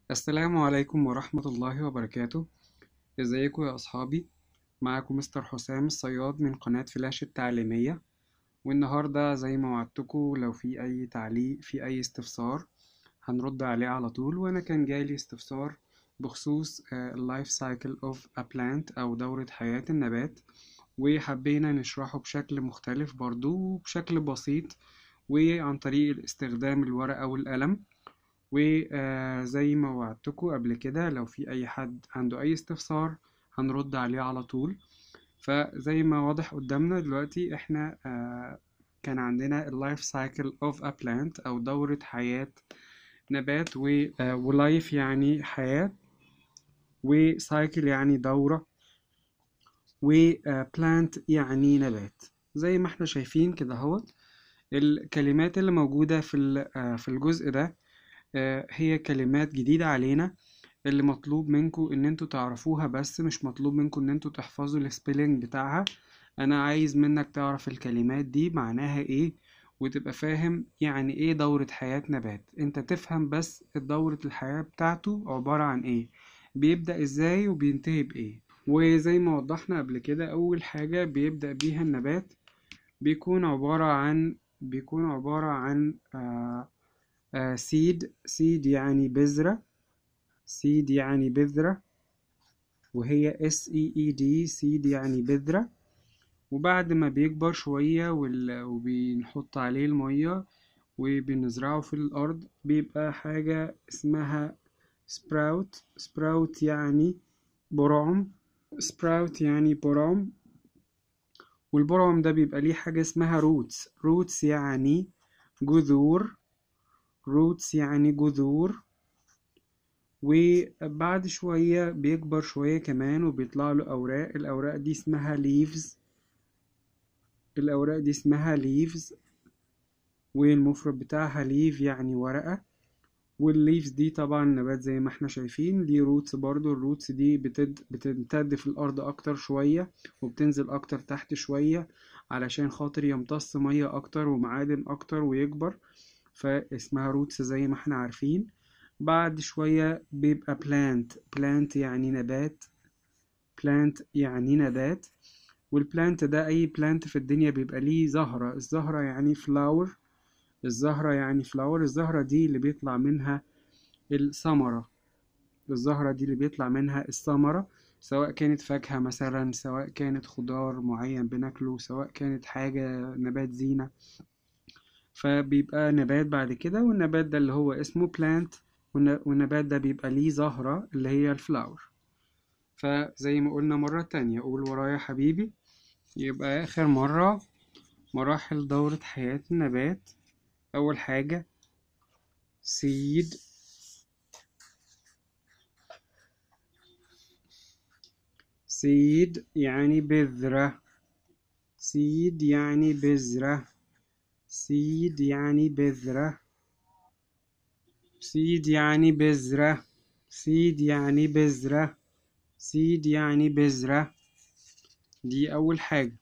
السلام عليكم ورحمة الله وبركاته ازيكم يا أصحابي معاكم مستر حسام الصياد من قناة فلاش التعليمية والنهاردة زي ما وعدتكم لو في أي تعليق في أي استفسار هنرد عليه على طول وأنا كان جايلي استفسار بخصوص اللايف سايكل اوف a plant أو دورة حياة النبات وحبينا نشرحه بشكل مختلف برضو بشكل بسيط وعن طريق استخدام الورقة والقلم وزي ما وعدتكم قبل كده لو في أي حد عنده أي استفسار هنرد عليه على طول فزي ما واضح قدامنا دلوقتي احنا آه كان عندنا اللايف سايكل اوف ا بلانت او دورة حياة نبات ولايف يعني حياة وسايكل يعني دورة وبلانت يعني نبات زي ما احنا شايفين كده اهوت الكلمات اللي موجودة في في الجزء ده هي كلمات جديدة علينا اللي مطلوب منكم ان انتوا تعرفوها بس مش مطلوب منكم ان انتوا تحفظوا السبيلنج بتاعها انا عايز منك تعرف الكلمات دي معناها ايه وتبقى فاهم يعني ايه دورة حياة نبات انت تفهم بس دورة الحياة بتاعته عبارة عن ايه بيبدأ ازاي وبينتهي بايه وزي ما وضحنا قبل كده اول حاجة بيبدأ بيها النبات بيكون عبارة عن بيكون عبارة عن آه سيد سيد يعني بذرة سيد يعني بذرة وهي S E E D سيد يعني بذرة وبعد ما بيكبر شوية وبنحط عليه المية وبنزرعه في الأرض بيبقى حاجة اسمها سبراوت سبراوت يعني برعم سبراوت يعني برعم والبرعم ده بيبقى ليه حاجة اسمها روتس روتس يعني جذور roots يعني جذور وبعد شوية بيكبر شوية كمان وبيطلع له أوراق الأوراق دي اسمها leaves الأوراق دي اسمها leaves والمفرد بتاعها leaf يعني ورقة والليفز دي طبعا نبات زي ما احنا شايفين ليه روتس برضو الروتس دي بتد... بتمتد في الأرض أكتر شوية وبتنزل أكتر تحت شوية علشان خاطر يمتص مية أكتر ومعادن أكتر ويكبر فاسمها روتس زي ما احنا عارفين بعد شوية بيبقى بلانت بلانت يعني نبات بلانت يعني نبات والبلانت ده أي بلانت في الدنيا بيبقى ليه زهرة الزهرة يعني فلاور الزهرة يعني فلاور الزهرة دي اللي بيطلع منها الثمرة الزهرة دي اللي بيطلع منها الثمرة سواء كانت فاكهة مثلا سواء كانت خضار معين بناكله سواء كانت حاجة نبات زينة فبيبقى نبات بعد كده والنبات ده اللي هو اسمه بلانت والنبات ده بيبقى ليه زهرة اللي هي الفلاور فزي ما قلنا مرة تانية قول ورايا حبيبي يبقى آخر مرة مراحل دورة حياة النبات أول حاجة سيد سيد يعني بذرة سيد يعني بذرة سيد يعني بذرة سيد يعني بذرة سيد يعني بذرة سيد يعني بذرة دي أول حاجة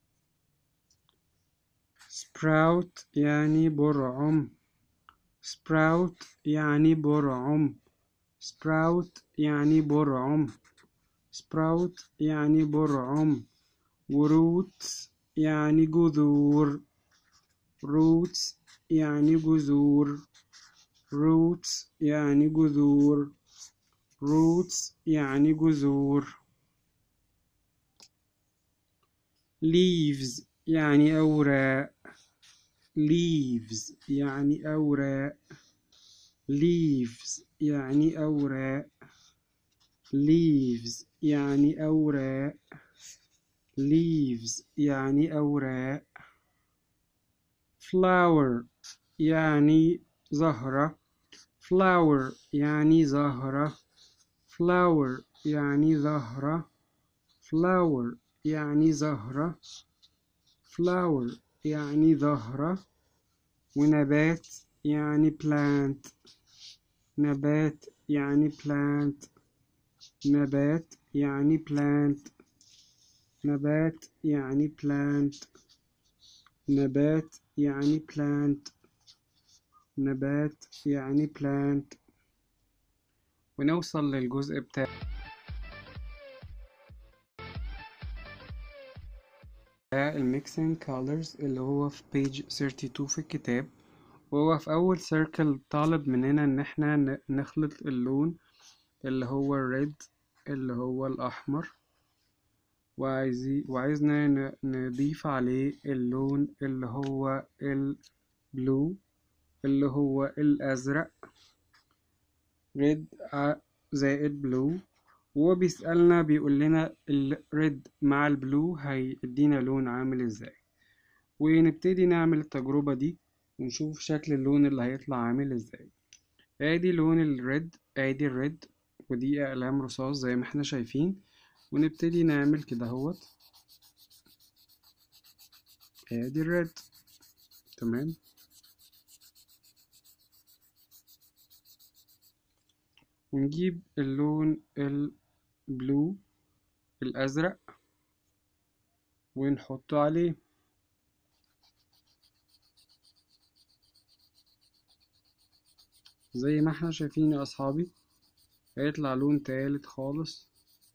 sprout يعني برعم sprout يعني برعم sprout يعني برعم sprout يعني برعم وروت يعني جذور roots يعني جذور roots يعني جذور roots يعني جذور leaves يعني أوراق leaves يعني أوراق leaves يعني أوراق leaves يعني أوراق leaves يعني أوراق flower يعني زهرة flower يعني زهرة flower يعني زهرة flower يعني زهرة flower يعني زهرة ونبات يعني plant نبات يعني plant نبات يعني plant نبات يعني plant نبات يعني plant نبات يعني plant ونوصل للجزء بتاع الميكسينج colors اللي هو في page 32 في الكتاب وهو في أول سيركل طالب مننا إن احنا ن- نخلط اللون اللي هو الريد اللي هو الأحمر وعايزي وعايزنا ن- نضيف عليه اللون اللي هو البلو اللي هو الأزرق ريد زائد بلو وهو بيسألنا بيقول لنا الريد مع البلو هيدينا لون عامل ازاي ونبتدي نعمل التجربة دي ونشوف شكل اللون اللي هيطلع عامل ازاي ادي لون الريد ادي الريد ودي اقلام رصاص زي ما احنا شايفين ونبتدي نعمل كده اهوت ادي الريد تمام ونجيب اللون البلو الازرق ونحطه عليه زي ما احنا شايفين يا اصحابي هيطلع لون تالت خالص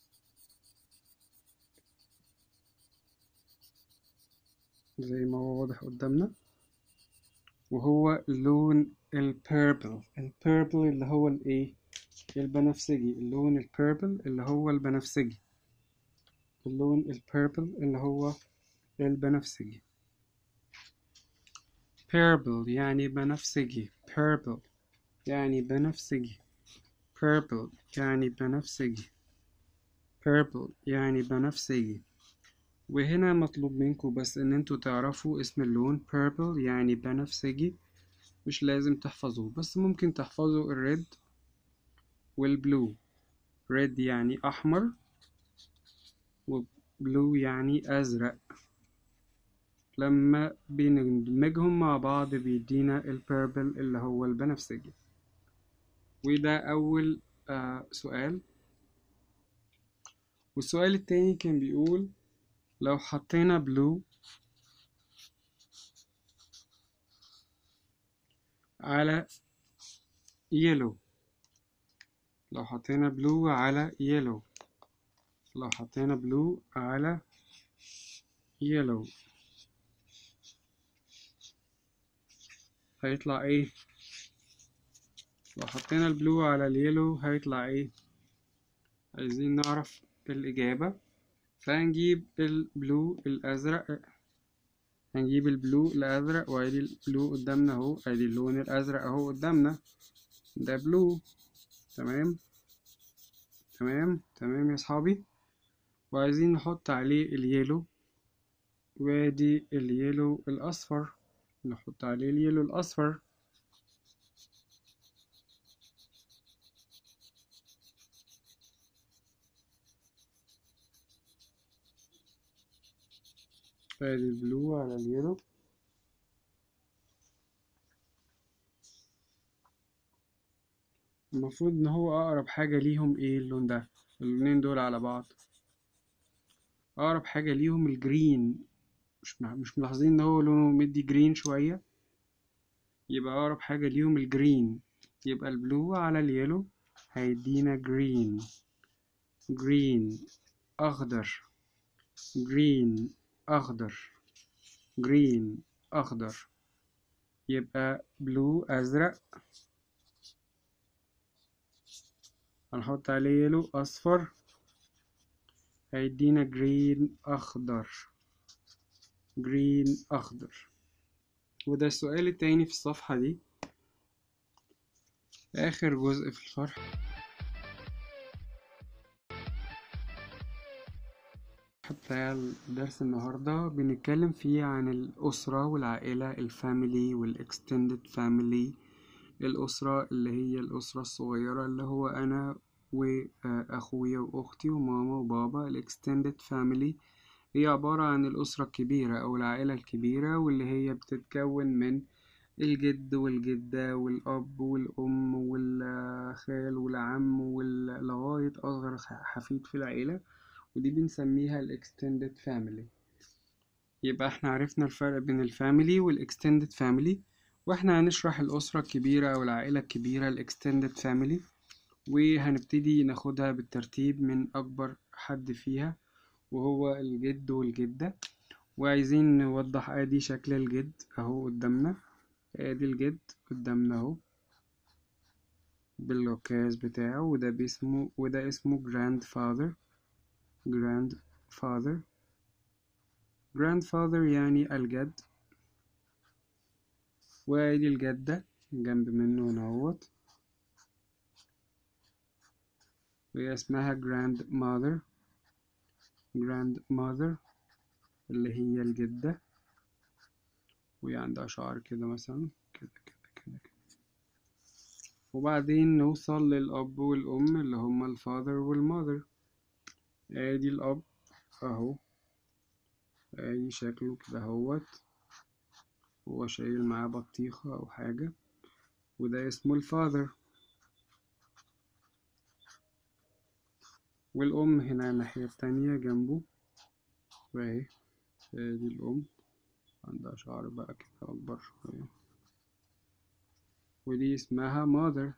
زي ما هو واضح قدامنا وهو لون البيربل البيربل اللي هو الايه البنفسجي اللون البيربل اللي هو البنفسجي اللون البيربل اللي هو البنفسجي purple يعني بنفسجي purple يعني بنفسجي purple يعني بنفسجي purple يعني بنفسجي وهنا مطلوب منكم بس ان انتوا تعرفوا اسم اللون purple يعني بنفسجي مش لازم تحفظوه بس ممكن تحفظوا الريد والبلو ريد يعني احمر وبلو يعني ازرق لما بندمجهم مع بعض بيدينا البيربل اللي هو البنفسجي وده أول آه سؤال والسؤال التاني كان بيقول لو حطينا بلو على يلو لو حطينا بلو على يلو لو حطينا بلو على يلو هيطلع ايه لو حطينا البلو على اليلو هيطلع ايه عايزين نعرف الإجابة فهنجيب البلو الأزرق هنجيب البلو الأزرق وادي البلو قدامنا اهو ادي اللون الأزرق اهو قدامنا ده بلو تمام تمام تمام يا صحابي وعايزين نحط عليه اليلو وادي اليلو الأصفر نحط عليه اليلو الأصفر ادي البلو على اليلو المفروض ان هو اقرب حاجة ليهم ايه اللون ده اللونين دول على بعض اقرب حاجة ليهم الجرين مش مع- مش ملاحظين ان هو لونه مدي جرين شوية يبقى اقرب حاجة ليهم الجرين يبقى البلو على اليلو هيدينا جرين جرين اخضر جرين اخضر جرين اخضر يبقى بلو ازرق هنحط عليه يلو اصفر هيدينا جرين اخضر جرين اخضر وده السؤال التاني في الصفحة دي اخر جزء في الشرح بتاع درس النهاردة بنتكلم فيه عن الأسرة والعائلة الفاميلي والإكستندد فاميلي الأسرة اللي هي الأسرة الصغيرة اللي هو أنا وأخويا وأختي وماما وبابا الإكستندد فاميلي هي عبارة عن الأسرة الكبيرة أو العائلة الكبيرة واللي هي بتتكون من الجد والجدة والأب والأم والخال والعم ولغاية أصغر حفيد في العيلة ودي بنسميها الاكستندد فاميلي يبقى احنا عرفنا الفرق بين الفاميلي والاكستندد فاميلي واحنا هنشرح الأسرة الكبيرة أو العائلة الكبيرة الاكستندد فاميلي وهنبتدي ناخدها بالترتيب من أكبر حد فيها وهو الجد والجدة وعايزين نوضح ادي شكل الجد اهو قدامنا ادي الجد قدامنا اهو بالعكاز بتاعه وده باسمه وده اسمه grandfather grandfather grandfather يعني الجد وادي الجدة جنب منه هنا اهوت وهي اسمها grandmother grandmother اللي هي الجدة وهي عندها شعر كده مثلا كده كده كده كده وبعدين نوصل للأب والأم اللي هما الفاذر والماذر ادي الأب اهو ادي شكله كده اهوت هو شايل معاه بطيخة أو حاجة وده اسمه الفاذر والأم هنا الناحية التانية جنبه وأهي ادي الأم عندها شعر بقى كده أكبر شوية ودي اسمها mother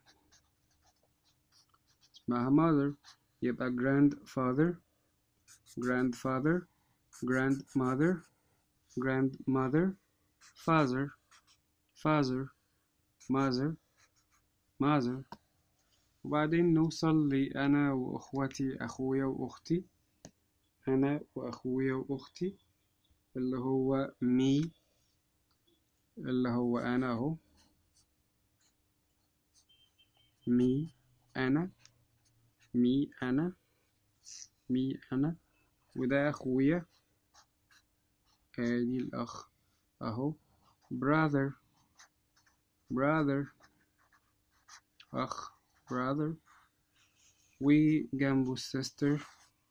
اسمها mother يبقى grandfather grandfather grandmother grandmother father father mother mother وبعدين نوصل لأنا وأخوتي أخويا وأختي أنا وأخويا وأختي اللي هو مي اللي هو أنا أهو مي أنا مي أنا مي أنا وده أخويا أدي الأخ أهو brother brother أخ brother وجنبه السيستر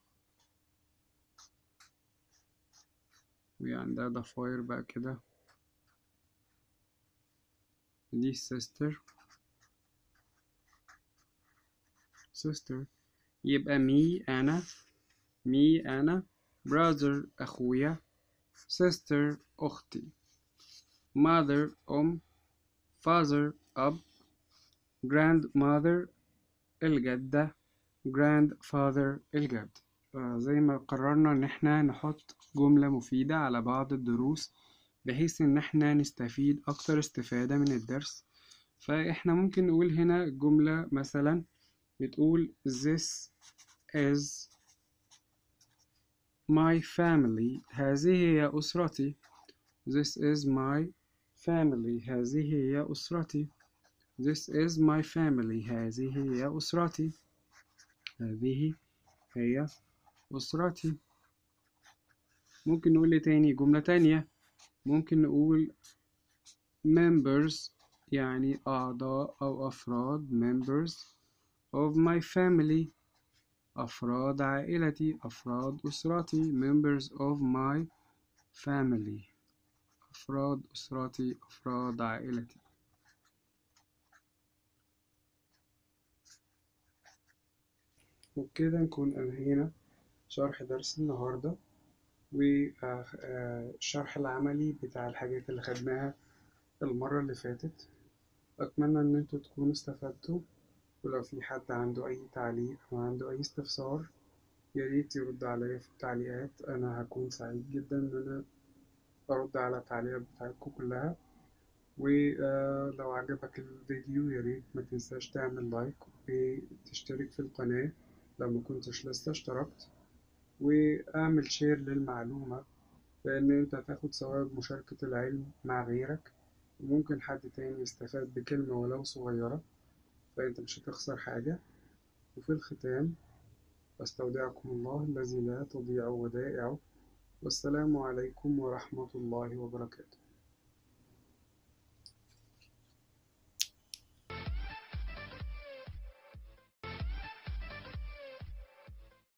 وهي عندها ضفاير بقى كده دي السيستر sister يبقى مي أنا مي أنا brother أخويا sister أختي mother أم father أب grandmother الجدة grandfather الجد آه زي ما قررنا إن احنا نحط جملة مفيدة على بعض الدروس بحيث إن احنا نستفيد أكتر استفادة من الدرس فاحنا ممكن نقول هنا جملة مثلا بتقول this is my family هذه هي أسرتي this is my family هذه هي أسرتي this is my family هذه هي أسرتي هذه هي أسرتي ممكن نقول إيه تاني جملة تانية ممكن نقول members يعني أعضاء أو أفراد members of my family أفراد عائلتي أفراد أسرتي members of my family أفراد أسرتي أفراد عائلتي وبكده نكون أنهينا شرح درس النهاردة والشرح العملي بتاع الحاجات اللي خدناها المرة اللي فاتت أتمنى إن انتوا تكونوا استفدتوا ولو في حد عنده أي تعليق أو عنده أي استفسار ياريت يرد عليا في التعليقات أنا هكون سعيد جدا إن أنا أرد على التعليقات بتاعتكم كلها ولو عجبك الفيديو ياريت ما تنساش تعمل لايك وتشترك في القناة لو ما كنتش لسه اشتركت واعمل شير للمعلومة لأن انت هتاخد ثواب مشاركة العلم مع غيرك وممكن حد تاني يستفاد بكلمة ولو صغيرة فأنت مش هتخسر حاجة وفي الختام أستودعكم الله الذي لا تضيع ودائعه والسلام عليكم ورحمة الله وبركاته